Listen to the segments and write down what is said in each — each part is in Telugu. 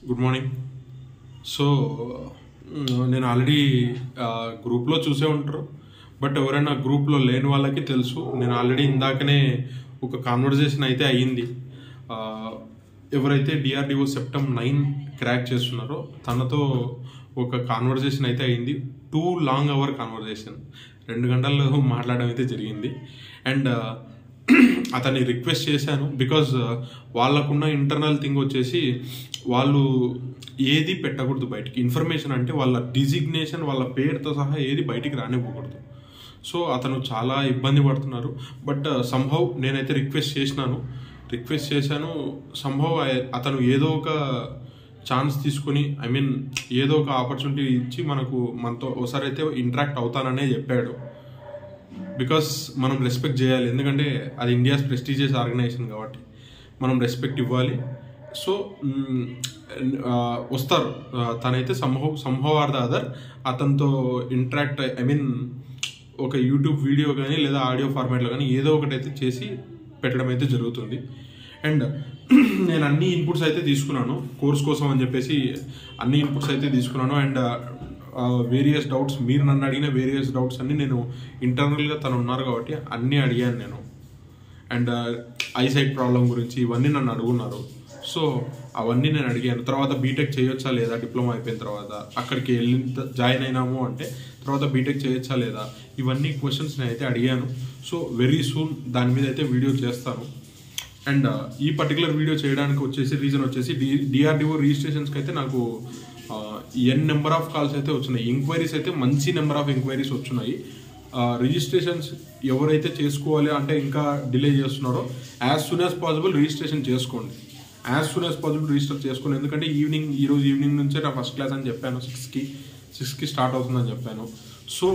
గుడ్ మార్నింగ్ సో మ్, నేను ఆల్రెడీ గ్రూప్లో చూసే ఉంటారు బట్ ఎవరైనా గ్రూప్లో లేని వాళ్ళకి తెలుసు నేను ఆల్రెడీ ఇందాకనే ఒక కాన్వర్జేషన్ అయితే అయ్యింది ఆ, ఎవరైతే డిఆర్డిఓ సెప్టెంబర్ నైన్ క్రాక్ చేస్తున్నారో తనతో ఒక కాన్వర్జేషన్ అయితే అయింది టూ లాంగ్ అవర్ కాన్వర్జేషన్ రెండు గంటల్లో మాట్లాడడం అయితే జరిగింది అండ్ అతన్ని రిక్వెస్ట్ చేశాను బికాజ్ వాళ్ళకున్న ఇంటర్నల్ థింగ్ వచ్చేసి వాళ్ళు ఏది పెట్టకూడదు బయటికి ఇన్ఫర్మేషన్ అంటే వాళ్ళ డిజిగ్నేషన్ వాళ్ళ పేరుతో సహా ఏది బయటికి రానివ్వకూడదు సో అతను చాలా ఇబ్బంది పడుతున్నారు బట్ సంభవ్ నేనైతే రిక్వెస్ట్ చేసినాను రిక్వెస్ట్ చేశాను సంభవ్ అతను ఏదో ఒక ఛాన్స్ తీసుకుని ఐ మీన్ ఏదో ఒక ఆపర్చునిటీ ఇచ్చి మనకు మనతో ఒకసారి అయితే ఇంటరాక్ట్ అవుతాననే చెప్పాడు బికాస్ మనం రెస్పెక్ట్ చేయాలి ఎందుకంటే అది ఇండియాస్ ప్రెస్టీజియస్ ఆర్గనైజేషన్ కాబట్టి మనం రెస్పెక్ట్ ఇవ్వాలి సో మ్, ఆ, వస్తారు ఆ, తనైతే Sambhav Sambhav are the other అతనితో ఇంటరాక్ట్ ఐ మీన్ ఒక యూట్యూబ్ వీడియో కానీ లేదా ఆడియో ఫార్మాట్లో కానీ ఏదో ఒకటి అయితే చేసి పెట్టడం అయితే జరుగుతుంది అండ్ నేను అన్ని ఇన్పుట్స్ అయితే తీసుకున్నాను కోర్స్ కోసం అని చెప్పేసి అన్ని ఇన్పుట్స్ అయితే తీసుకున్నాను అండ్ వేరియస్ డౌట్స్ మీరు నన్ను అడిగిన వేరియస్ డౌట్స్ అన్ని నేను ఇంటర్నల్గా తను ఉన్నారు కాబట్టి అన్నీ అడిగాను నేను అండ్ ఐసైట్ ప్రాబ్లం గురించి ఇవన్నీ నన్ను అడుగున్నారు సో అవన్నీ నేను అడిగాను తర్వాత బీటెక్ చేయొచ్చా లేదా డిప్లొమా అయిపోయిన తర్వాత అక్కడికి వెళ్ళి జాయిన్ అయినాము అంటే తర్వాత బీటెక్ చేయొచ్చా లేదా ఇవన్నీ క్వశ్చన్స్ నేను అయితే అడిగాను సో వెరీ సూన్ దాని మీద అయితే వీడియో చేస్తాను అండ్ ఈ పర్టికులర్ వీడియో చేయడానికి వచ్చేసి రీజన్ వచ్చేసి డి డిఆర్డిఓ రిజిస్ట్రేషన్స్కి అయితే నాకు ఎన్ నెంబర్ ఆఫ్ కాల్స్ అయితే వచ్చినాయి ఎంక్వైరీస్ అయితే మంచి నెంబర్ ఆఫ్ ఎంక్వైరీస్ వచ్చినాయి రిజిస్ట్రేషన్స్ ఎవరైతే చేసుకోవాలి అంటే ఇంకా డిలే చేస్తున్నారో as soon as possible registration చేసుకోండి as soon as possible register చేసుకోండి ఎందుకంటే ఈవినింగ్ ఈరోజు ఈవినింగ్ నుంచే నా ఫస్ట్ క్లాస్ అని చెప్పాను సిక్స్కి సిక్స్కి స్టార్ట్ అవుతుందని చెప్పాను సో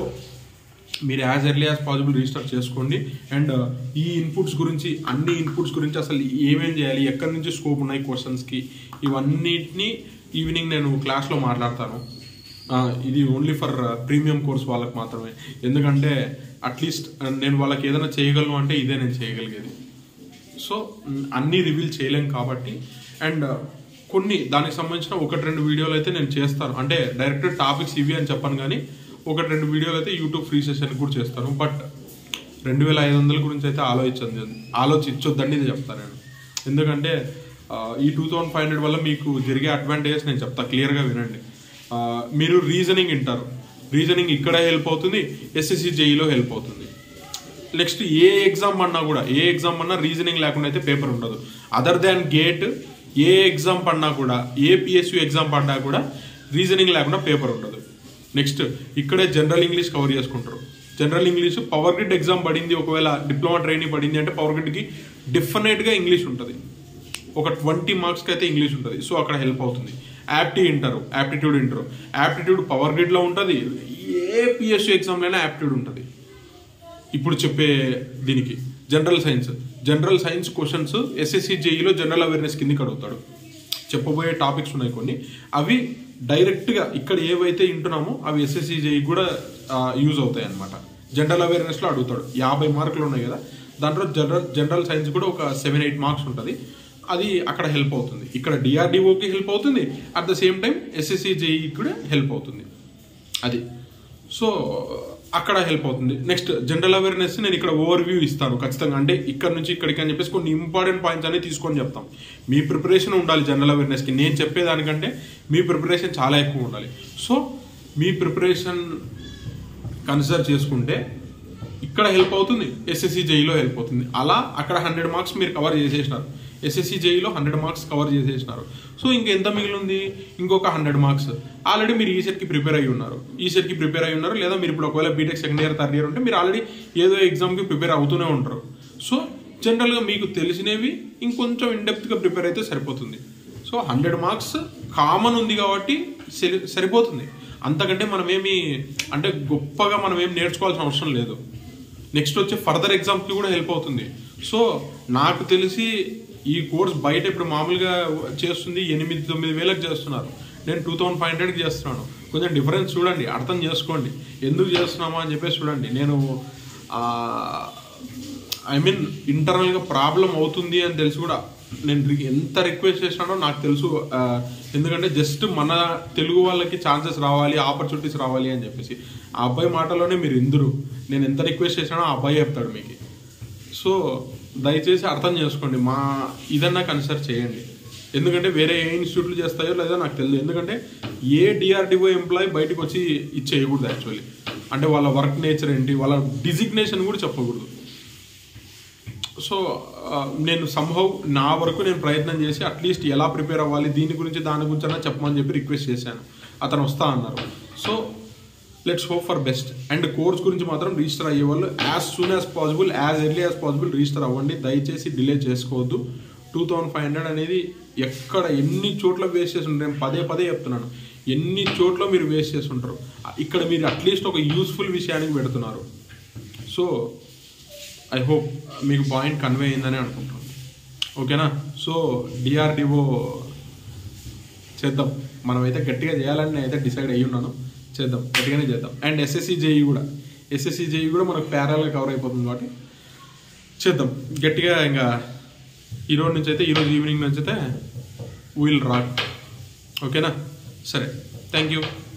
మీరు as early as possible register చేసుకోండి అండ్ ఈ ఇన్పుట్స్ గురించి అన్ని ఇన్పుట్స్ గురించి అసలు ఏమేం చేయాలి ఎక్కడి నుంచి స్కోప్ ఉన్నాయి క్వశ్చన్స్కి ఇవన్నిటిని ఈవినింగ్ నేను క్లాస్లో మాట్లాడతాను ఆ, ఇది ఓన్లీ ఫర్ ప్రీమియం కోర్స్ వాళ్ళకి మాత్రమే ఎందుకంటే అట్లీస్ట్ నేను వాళ్ళకి ఏదైనా చేయగలను అంటే ఇదే నేను చేయగలిగేది సో మ్, అన్నీ రివీల్ చేయలేం కాబట్టి అండ్ కొన్ని దానికి సంబంధించిన ఒకటి రెండు వీడియోలు అయితే నేను చేస్తాను అంటే డైరెక్ట్ టాపిక్స్ ఇవి అని చెప్పను కానీ ఒకటి రెండు వీడియోలు అయితే యూట్యూబ్ ఫ్రీ సెషన్ కూడా చేస్తాను బట్ రెండు వేల ఐదు వందల గురించి అయితే ఆలోచించండి ఆలోచించొద్దండి ఇది చెప్తాను నేను ఎందుకంటే ఆ, ఈ టూ థౌజండ్ ఫైవ్ హండ్రెడ్ వల్ల మీకు జరిగే అడ్వాంటేజెస్ నేను చెప్తా క్లియర్గా వినండి ఆ, మీరు రీజనింగ్ వింటారు రీజనింగ్ ఇక్కడ హెల్ప్ అవుతుంది ఎస్ఎస్సి జేఈలో హెల్ప్ అవుతుంది నెక్స్ట్ ఏ ఎగ్జామ్ అన్నా కూడా ఏ ఎగ్జామ్ అన్నా రీజనింగ్ లేకుండా అయితే పేపర్ ఉండదు అదర్ దాన్ గేట్ ఏ ఎగ్జామ్ పడినా కూడా ఏ పిఎస్యు ఎగ్జామ్ పడినా కూడా రీజనింగ్ లేకుండా పేపర్ ఉండదు నెక్స్ట్ ఇక్కడే జనరల్ ఇంగ్లీష్ కవర్ చేసుకుంటారు general English power grid exam పడింది ఒకవేళ డిప్లొమా ట్రైనింగ్ పడింది అంటే పవర్ గ్రిడ్కి డెఫినెట్గా ఇంగ్లీష్ ఉంటుంది ఒక ట్వంటీ మార్క్స్కి అయితే ఇంగ్లీష్ ఉంటుంది సో అక్కడ హెల్ప్ అవుతుంది యాప్టీ ఇంటారు యాప్టిట్యూడ్ ఇంటారు యాప్టిట్యూడ్ పవర్ గ్రిడ్లో ఉంటుంది ఏ పిఎస్యు ఎగ్జామ్లైనా యాప్టిట్యూడ్ ఉంటుంది ఇప్పుడు చెప్పే దీనికి general science general science questions SSC జేఈలో జనరల్ అవేర్నెస్ కిందకి అడుగుతాడు చెప్పబోయే టాపిక్స్ ఉన్నాయి కొన్ని అవి డైరెక్ట్గా ఇక్కడ ఏవైతే వింటున్నామో అవి ఎస్ఎస్సి జేఈ కూడా యూజ్ అవుతాయి అనమాట జనరల్ అవేర్నెస్లో అడుగుతాడు యాభై మార్కులు ఉన్నాయి కదా దాంట్లో జనరల్ జనరల్ సైన్స్ కూడా ఒక సెవెన్ ఎయిట్ మార్క్స్ ఉంటుంది అది అక్కడ హెల్ప్ అవుతుంది ఇక్కడ డిఆర్డిఓకి హెల్ప్ అవుతుంది at the same time SSC జేఈకి కూడా హెల్ప్ అవుతుంది అది సో అక్కడ హెల్ప్ అవుతుంది నెక్స్ట్ జనరల్ అవేర్నెస్ నేను ఇక్కడ ఓవర్ వ్యూ ఇస్తాను ఖచ్చితంగా అంటే ఇక్కడ నుంచి ఇక్కడికి అని చెప్పేసి కొన్ని ఇంపార్టెంట్ పాయింట్స్ అనేది తీసుకొని చెప్తాం మీ ప్రిపరేషన్ ఉండాలి జనరల్ అవేర్నెస్కి నేను చెప్పేదానికంటే మీ ప్రిపరేషన్ చాలా ఎక్కువ ఉండాలి సో మీ ప్రిపరేషన్ కన్సిడర్ చేసుకుంటే ఇక్కడ హెల్ప్ అవుతుంది ఎస్ఎస్సి జేఈలో హెల్ప్ అవుతుంది అలా అక్కడ హండ్రెడ్ మార్క్స్ మీరు కవర్ చేసేసినారు ఎస్ఎస్సి జేఈలో హండ్రెడ్ మార్క్స్ కవర్ చేసేసినారు సో ఇంకా ఎంత మిగిలింది ఇంకొక హండ్రెడ్ మార్క్స్ ఆల్రెడీ మీరు ఈ సెట్కి ప్రిపేర్ అయ్యి ఉన్నారు ఈ సెట్కి ప్రిపేర్ అయ్యి ఉన్నారు లేదా మీరు ఇప్పుడు ఒకవేళ BTech second year third year ఉంటే మీరు ఆల్రెడీ ఏదో ఎగ్జామ్కి ప్రిపేర్ అవుతూనే ఉంటారు సో జనరల్గా మీకు తెలిసినవి ఇంకొంచెం ఇండెప్త్గా ప్రిపేర్ అయితే సరిపోతుంది సో హండ్రెడ్ మార్క్స్ కామన్ ఉంది కాబట్టి సరి- సరిపోతుంది అంతకంటే మనం ఏమి అంటే గొప్పగా మనం ఏం నేర్చుకోవాల్సిన అవసరం లేదు నెక్స్ట్ వచ్చే ఫర్దర్ ఎగ్జామ్కి కూడా హెల్ప్ అవుతుంది సో నాకు తెలిసి ఈ కోర్స్ బయట ఇప్పుడు మామూలుగా చేస్తుంది ఎనిమిది తొమ్మిది వేలకు చేస్తున్నారు నేను టూ థౌజండ్ ఫైవ్ హండ్రెడ్కి చేస్తున్నాను కొంచెం డిఫరెన్స్ చూడండి అర్థం చేసుకోండి ఎందుకు చేస్తున్నామా అని చెప్పేసి చూడండి నేను ఐ మీన్ ఇంటర్నల్గా ప్రాబ్లం అవుతుంది అని తెలిసి కూడా నేను రి- ఎంత రిక్వెస్ట్ చేసినానో నాకు తెలుసు ఆ, ఎందుకంటే జస్ట్ మన తెలుగు వాళ్ళకి ఛాన్సెస్ రావాలి ఆపర్చునిటీస్ రావాలి అని చెప్పేసి ఆ అబ్బాయి మాటలోనే మీరు ఇందురు నేను ఎంత రిక్వెస్ట్ చేసినానో ఆ అబ్బాయి చెప్తాడు మీకు సో దయచేసి అర్థం చేసుకోండి మా ఇదన్నా కన్సిడర్ చేయండి ఎందుకంటే వేరే ఏ ఇన్స్టిట్యూట్లు చేస్తాయో లేదో నాకు తెలియదు ఎందుకంటే ఏ డిఆర్డిఓ ఎంప్లాయీ బయటకు వచ్చి ఇచ్చేయకూడదు యాక్చువల్లీ అంటే వాళ్ళ వర్క్ నేచర్ ఏంటి వాళ్ళ డిజిగ్నేషన్ కూడా చెప్పకూడదు సో ఆ, నేను సంభవ్ నా వరకు నేను ప్రయత్నం చేసి అట్లీస్ట్ ఎలా ప్రిపేర్ అవ్వాలి దీని గురించి దాని గురించి అన్నా చెప్పమని చెప్పి రిక్వెస్ట్ చేశాను అతను వస్తా అన్నారు so let's hope for best and course గురించి మాత్రం రిజిస్టర్ అయ్యే వాళ్ళు as soon as possible as early as possible register అవ్వండి దయచేసి డిలే చేసుకోవద్దు టూ థౌజండ్ ఫైవ్ హండ్రెడ్ అనేది ఎక్కడ ఎన్ని చోట్ల వేస్ట్ చేసి ఉంటారు నేను పదే పదే చెప్తున్నాను ఎన్ని చోట్ల మీరు వేస్ట్ చేసి ఉంటారు ఇక్కడ మీరు అట్లీస్ట్ ఒక యూస్ఫుల్ విషయానికి పెడుతున్నారు సో ఐ హోప్ మీకు పాయింట్ కన్వే అయిందని అనుకుంటాను ఓకేనా సో డిఆర్డిఓ చేద్దాం మనమైతే గట్టిగా చేయాలని నేనైతే డిసైడ్ అయ్యి ఉన్నాను చేద్దాం గట్టిగానే చేద్దాం అండ్ ఎస్ఎస్సి జేఈ కూడా ఎస్ఎస్సి జేఈ కూడా మనకు ప్యారల్గా కవర్ అయిపోతుంది కాబట్టి చేద్దాం గట్టిగా ఇంకా ఈరోజు నుంచి అయితే ఈరోజు ఈవినింగ్ నుంచి అయితే విల్ రాక్ ఓకేనా సరే థ్యాంక్ యూ